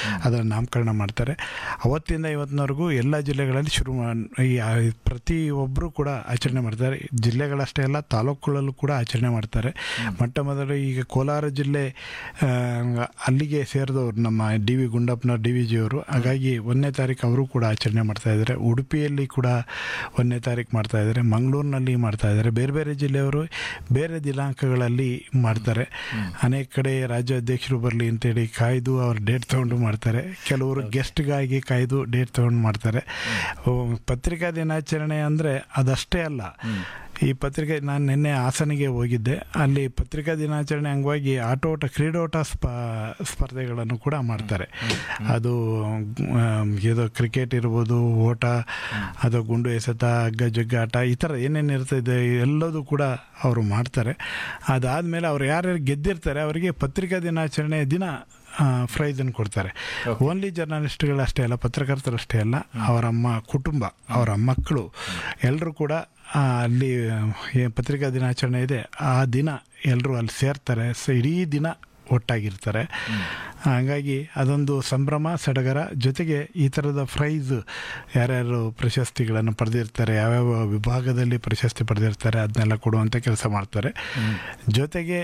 ಅದರ ನಾಮಕರಣ ಮಾಡ್ತಾರೆ ಅವತ್ತಿಂದ ಇವತ್ತಿನವರೆಗೂ ಎಲ್ಲ ಜಿಲ್ಲೆಗಳಲ್ಲಿ ಶುರು ಮಾ- ಈ ಆ- ಪ್ರತಿ ಒಬ್ಬರು ಕೂಡ ಆಚರಣೆ ಮಾಡ್ತಾರೆ ಜಿಲ್ಲೆಗಳಷ್ಟೇ ಅಲ್ಲ ತಾಲೂಕುಗಳಲ್ಲೂ ಕೂಡ ಆಚರಣೆ ಮಾಡ್ತಾರೆ ಮೊಟ್ಟ ಮೊದಲು ಈಗ ಕೋಲಾರ ಜಿಲ್ಲೆ ಆ, ಅಲ್ಲಿಗೆ ಸೇರಿದವರು ನಮ್ಮ ಡಿ ವಿ ಗುಂಡಪ್ಪನ ಡಿ ವಿ ಜಿಯವರು ಹಾಗಾಗಿ ಒಂದನೇ ತಾರೀಕು ಅವರು ಕೂಡ ಆಚರಣೆ ಮಾಡ್ತಾ ಇದ್ದಾರೆ ಉಡುಪಿಯಲ್ಲಿ ಕೂಡ ಒಂದನೇ ತಾರೀಕು ಮಾಡ್ತಾ ಇದ್ದಾರೆ ಮಂಗಳೂರಿನಲ್ಲಿ ಮಾಡ್ತಾ ಇದ್ದಾರೆ ಬೇರೆ ಬೇರೆ ಜಿಲ್ಲೆಯವರು ಬೇರೆ ದಿನಾಂಕಗಳಲ್ಲಿ ಮಾಡ್ತಾರೆ ಅನೇಕ ಕಡೆ ರಾಜ್ಯಾಧ್ಯಕ್ಷರು ಬರಲಿ ಅಂತೇಳಿ ಕಾಯ್ದು ಅವ್ರ ಡೇಟ್ ತೊಗೊಂಡು ಮಾಡ್ತಾರೆ ಕೆಲವರು ಗೆಸ್ಟ್ಗಾಗಿ ಕಾಯ್ದು ಡೇಟ್ ತೊಗೊಂಡು ಮಾಡ್ತಾರೆ ಓ, ಪತ್ರಿಕಾ ದಿನಾಚರಣೆ ಅಂದರೆ ಅದಷ್ಟೇ ಅಲ್ಲ ಈ ಪತ್ರಿಕೆ ನಾನು ನಿನ್ನೆ ಹಾಸನಿಗೆ ಹೋಗಿದ್ದೆ ಅಲ್ಲಿ ಪತ್ರಿಕಾ ದಿನಾಚರಣೆ ಅಂಗವಾಗಿ ಆಟೋಟ ಕ್ರೀಡೋಟ ಸ್ಪ ಸ್ಪರ್ಧೆಗಳನ್ನು ಕೂಡ ಮಾಡ್ತಾರೆ ಅದು ಆಮ್, ಇದು ಕ್ರಿಕೆಟ್ ಇರ್ಬೋದು ಓಟ ಅದು ಗುಂಡು ಎಸೆತ ಹಗ್ಗ ಜಗ್ಗಾಟ ಈ ಥರ ಏನೇನು ಇರ್ತದೆ ಎಲ್ಲದೂ ಕೂಡ ಅವರು ಮಾಡ್ತಾರೆ ಅದಾದಮೇಲೆ ಅವ್ರು ಯಾರ್ಯಾರು ಗೆದ್ದಿರ್ತಾರೆ ಅವರಿಗೆ ಪತ್ರಿಕಾ ದಿನಾಚರಣೆ ದಿನ ಪ್ರೈಸನ್ನು ಕೊಡ್ತಾರೆ ಓನ್ಲಿ ಜರ್ನಲಿಸ್ಟ್ಗಳಷ್ಟೇ ಅಲ್ಲ ಪತ್ರಕರ್ತರಷ್ಟೇ ಅಲ್ಲ ಅವರ ಅಮ್ಮ ಕುಟುಂಬ ಅವರ ಮಕ್ಕಳು ಎಲ್ಲರೂ ಕೂಡ ಆ, ಅಲ್ಲಿ ಏನು ಪತ್ರಿಕಾ ದಿನಾಚರಣೆ ಇದೆ ಆ ದಿನ ಎಲ್ಲರೂ ಅಲ್ಲಿ ಸೇರ್ತಾರೆ ಸೊ ಇಡೀ ದಿನ ಒಟ್ಟಾಗಿರ್ತಾರೆ ಹಾಗಾಗಿ ಅದೊಂದು ಸಂಭ್ರಮ ಸಡಗರ ಜೊತೆಗೆ ಈ ಥರದ ಪ್ರೈಸ್ ಯಾರ್ಯಾರು ಪ್ರಶಸ್ತಿಗಳನ್ನು ಪಡೆದಿರ್ತಾರೆ ಯಾವ್ಯಾವ ವಿಭಾಗದಲ್ಲಿ ಪ್ರಶಸ್ತಿ ಪಡೆದಿರ್ತಾರೆ ಅದನ್ನೆಲ್ಲ ಕೊಡುವಂಥ ಕೆಲಸ ಮಾಡ್ತಾರೆ ಜೊತೆಗೆ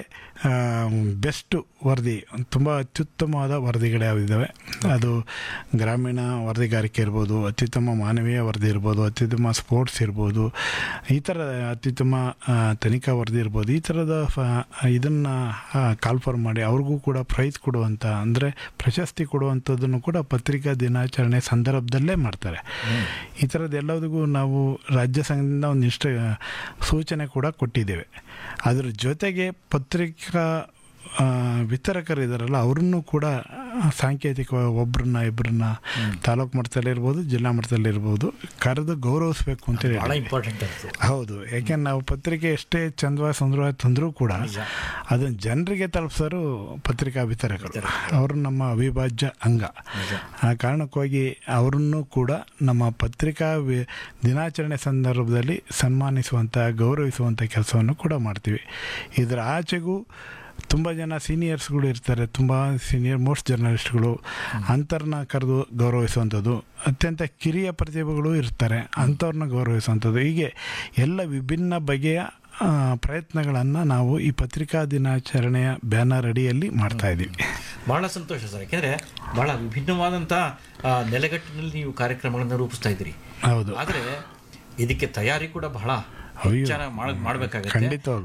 ಬೆಸ್ಟ್ ವರದಿ ತುಂಬ ಅತ್ಯುತ್ತಮವಾದ ವರದಿಗಳು ಯಾವಿದ್ದಾವೆ ಅದು ಗ್ರಾಮೀಣ ವರದಿಗಾರಿಕೆ ಇರ್ಬೋದು ಅತ್ಯುತ್ತಮ ಮಾನವೀಯ ವರದಿ ಇರ್ಬೋದು ಅತ್ಯುತ್ತಮ ಸ್ಪೋರ್ಟ್ಸ್ ಇರ್ಬೋದು ಈ ಥರ ಅತ್ಯುತ್ತಮ ಆ, ತನಿಖಾ ವರದಿ ಇರ್ಬೋದು ಈ ಥರದ ಇದನ್ನು ಕಾಲ್ಫರ್ ಮಾಡಿ ಅವ್ರಿಗೂ ಕೂಡ ಪ್ರೈಸ್ ಕೊಡುವಂಥ ಅಂದರೆ ಪ್ರಶಸ್ತಿ ಕೊಡುವಂಥದ್ದನ್ನು ಕೂಡ ಪತ್ರಿಕಾ ದಿನಾಚರಣೆ ಸಂದರ್ಭದಲ್ಲೇ ಮಾಡ್ತಾರೆ ಈ ಥರದ್ದು ಎಲ್ಲದಕ್ಕೂ ನಾವು ರಾಜ್ಯ ಸಂಘದಿಂದ ಒಂದಿಷ್ಟು ಸೂಚನೆ ಕೂಡ ಕೊಟ್ಟಿದ್ದೇವೆ ಅದ್ರ ಜೊತೆಗೆ ಪತ್ರಿಕಾ ಆ, ವಿತರಕರು ಇದ್ದಾರಲ್ಲ ಅವ್ರನ್ನೂ ಕೂಡ ಸಾಂಕೇತಿಕ ಒಬ್ಬರನ್ನ ಇಬ್ಬರನ್ನ ತಾಲೂಕು ಮಟ್ಟದಲ್ಲಿ ಇರ್ಬೋದು ಜಿಲ್ಲಾ ಮಟ್ಟದಲ್ಲಿ ಇರ್ಬೋದು ಕರೆದು ಗೌರವಿಸ್ಬೇಕು ಅಂತ ಬಹಳ ಹೇಳಿ ಇಂಪಾರ್ಟೆಂಟ್ ಅದು ಹೌದು ಯಾಕೆಂದ್ರೆ ನಾವು ಪತ್ರಿಕೆ ಎಷ್ಟೇ ಚಂದವಾಗಿ ಸುಂದರವಾಗಿ ತಂದರೂ ಕೂಡ ಅದನ್ನು ಜನರಿಗೆ ತಲುಪಿಸೋರು ಪತ್ರಿಕಾ ವಿತರಕರು ಅವರು ನಮ್ಮ ಅವಿಭಾಜ್ಯ ಅಂಗ ಆ ಕಾರಣಕ್ಕಾಗಿ ಅವರನ್ನು ಕೂಡ ನಮ್ಮ ಪತ್ರಿಕಾ ವಿ ದಿನಾಚರಣೆ ಸಂದರ್ಭದಲ್ಲಿ ಸನ್ಮಾನಿಸುವಂಥ ಗೌರವಿಸುವಂಥ ಕೆಲಸವನ್ನು ಕೂಡ ಮಾಡ್ತೀವಿ ಇದರ ಆಚೆಗೂ ತುಂಬ ಜನ ಸೀನಿಯರ್ಸ್ಗಳು ಇರ್ತಾರೆ ತುಂಬ ಸೀನಿಯರ್ ಮೋಸ್ಟ್ ಜರ್ನಲಿಸ್ಟ್ಗಳು ಅಂಥವ್ರನ್ನ ಕರೆದು ಗೌರವಿಸುವಂಥದ್ದು ಅತ್ಯಂತ ಕಿರಿಯ ಪ್ರತಿಭೆಗಳು ಇರ್ತಾರೆ ಅಂಥವ್ರನ್ನ ಗೌರವಿಸುವಂಥದ್ದು ಹೀಗೆ ಎಲ್ಲ ವಿಭಿನ್ನ ಬಗೆಯ ಪ್ರಯತ್ನಗಳನ್ನು ನಾವು ಈ ಪತ್ರಿಕಾ ದಿನಾಚರಣೆಯ ಬ್ಯಾನರ್ ಅಡಿಯಲ್ಲಿ ಮಾಡ್ತಾ ಇದ್ದೀವಿ ಬಹಳ ಸಂತೋಷ ಸರ್ ಯಾಕೆಂದ್ರೆ ಬಹಳ ವಿಭಿನ್ನವಾದಂಥ ಆ, ನೆಲೆಗಟ್ಟಿನಲ್ಲಿ ನೀವು ಕಾರ್ಯಕ್ರಮಗಳನ್ನು ರೂಪಿಸ್ತಾ ಇದ್ದೀರಿ ಹೌದು ಆದರೆ ಇದಕ್ಕೆ ತಯಾರಿ ಕೂಡ ಬಹಳ ಅಯ್ಯೋ. ಹೆಚ್ಚಾನ ಮಾಡ್- ಮಾಡ್ಬೇಕಾಗತ್ತೆ ಖಂಡಿತವಾಗ್ಲೂ